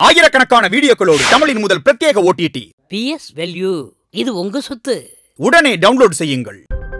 ஆயிரக்கணக்கான வீடியோக்களோடு தமிழின் முதல் பிரத்யேக ஓடிடி பிஎஸ் வேல்யூ இது உங்க சொத்து உடனே டவுன்லோட் செய்யுங்கள்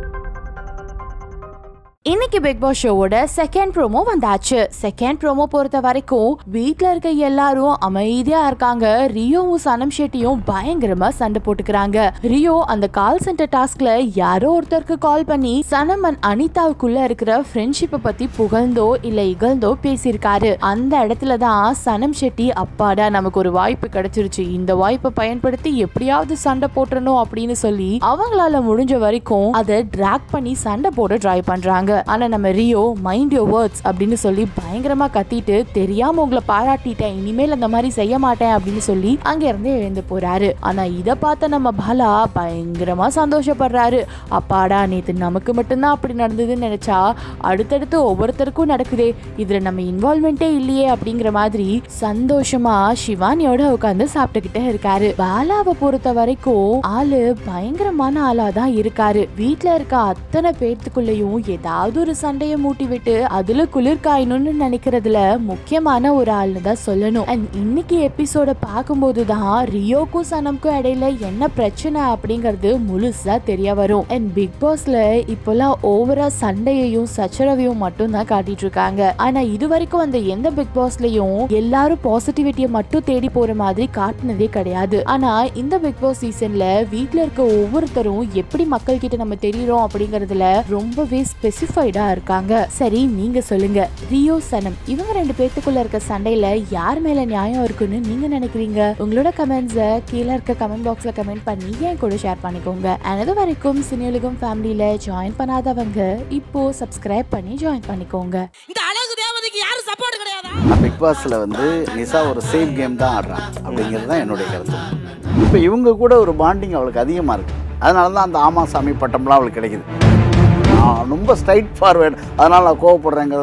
இன்னைக்கு பிக் பாஸ் ஷோவோட செகண்ட் ப்ரோமோ வந்தாச்சு செகண்ட் ப்ரோமோ பொறுத்த வரைக்கும் வீட்ல இருக்க எல்லாரும் அமைதியா இருக்காங்க ரியோவும் சனம் ஷெட்டியும் பயங்கரமா சண்டை போட்டுக்கிறாங்க ரியோ அந்த கால் சென்டர் டாஸ்க்ல யாரோ ஒருத்தருக்கு கால் பண்ணி சனம் அண்ட் அனிதாவுக்குள்ள இருக்கிற ஃப்ரெண்ட்ஷிப்பை பத்தி புகழ்ந்தோ இல்ல இகழ்ந்தோ பேசியிருக்காரு அந்த இடத்துல தான் சனம் ஷெட்டி அப்பாடா நமக்கு ஒரு வாய்ப்பு கிடைச்சிருச்சு இந்த வாய்ப்பை பயன்படுத்தி எப்படியாவது சண்டை போட்டுறணும் அப்படின்னு சொல்லி அவங்களால முடிஞ்ச வரைக்கும் அதை டிராக் பண்ணி சண்டை போட ட்ரை பண்றாங்க ஆனா நம்ம ரியோ மைண்ட் யோர் வேர்ட்ஸ் அப்படின்னு சொல்லி பயங்கரமா கத்திட்டு தெரியாம உங்களை பாராட்டிட்டேன் இனிமேல் அந்த மாதிரி செய்ய மாட்டேன் அப்படின்னு சொல்லி அங்க இருந்து எழுந்து போறாரு ஆனா இத பார்த்த நம்ம பாலா பயங்கரமா சந்தோஷப்படுறாரு அப்பாடா நேத்து நமக்கு மட்டும்தான் அப்படி நடந்ததுன்னு நினைச்சா அடுத்தடுத்து ஒவ்வொருத்தருக்கும் நடக்குதே இதுல நம்ம இன்வால்மெண்ட்டே இல்லையே அப்படிங்கிற மாதிரி சந்தோஷமா சிவானியோட உட்காந்து சாப்பிட்டுக்கிட்டே இருக்காரு பாலாவை பொறுத்த வரைக்கும் ஆளு பயங்கரமான ஆளா தான் இருக்காரு வீட்ல இருக்க அத்தனை பேர்த்துக்குள்ளயும் ஏதாவது ஒரு சண்டையை மூட்டி விட்டு அதுல குளிர் காயணும்னு நினைக்கிறதுல முக்கியமான ஒரு ஆள்னு தான் சொல்லணும் அண்ட் இன்னைக்கு எபிசோட பார்க்கும்போது தான் ரியோக்கும் சனம்க்கும் இடையில என்ன பிரச்சனை அப்படிங்கிறது முழுசா தெரிய வரும் அண்ட் பிக் பாஸ்ல இப்போலாம் ஓவரா சண்டையையும் சச்சரவையும் மட்டும் தான் காட்டிட்டு இருக்காங்க ஆனா இது வரைக்கும் அந்த எந்த பிக் பாஸ்லயும் எல்லாரும் பாசிட்டிவிட்டியை மட்டும் தேடி போற மாதிரி காட்டினதே கிடையாது ஆனா இந்த பிக் பாஸ் சீசன்ல வீட்ல இருக்க ஒவ்வொருத்தரும் எப்படி மக்கள் கிட்ட நம்ம தெரியுறோம் அப்படிங்கறதுல ரொம்பவே ஸ்பெசிஃபைடா இருக்காங்க சரி நீங்க சொல்லுங்க ரியோ சனம் இவங்க ரெண்டு பேத்துக்குள்ள இருக்க சண்டையில யார் மேல நியாயம் இருக்குன்னு நீங்க நினைக்கிறீங்க உங்களோட கமெண்ட்ஸ கீழே இருக்க கமெண்ட் பாக்ஸ்ல கமெண்ட் பண்ணி என் கூட ஷேர் பண்ணிக்கோங்க And அது வரைக்கும் சினியுலகம் ஃபேமிலியில ஜாயின் பண்ணாதவங்க இப்போ சப்ஸ்கிரைப் பண்ணி ஜாயின் பண்ணிக்கோங்க இந்த அழகு தேவதைக்கு யாரும் சப்போர்ட் கிடையாதா பிக் பாஸில் வந்து நிசா ஒரு சேஃப் கேம் தான் ஆடுறான் அப்படிங்கிறது தான் என்னுடைய கருத்து இப்போ இவங்க கூட ஒரு பாண்டிங் அவளுக்கு அதிகமாக இருக்குது அதனால தான் அந்த ஆமாசாமி பட்டம்லாம் அவளுக்கு கிடைக்குது நான் ரொம்ப ஸ்ட்ரைட் ஃபார்வேர்டு அதனால் நான் கோவப்படுறேங்கிறது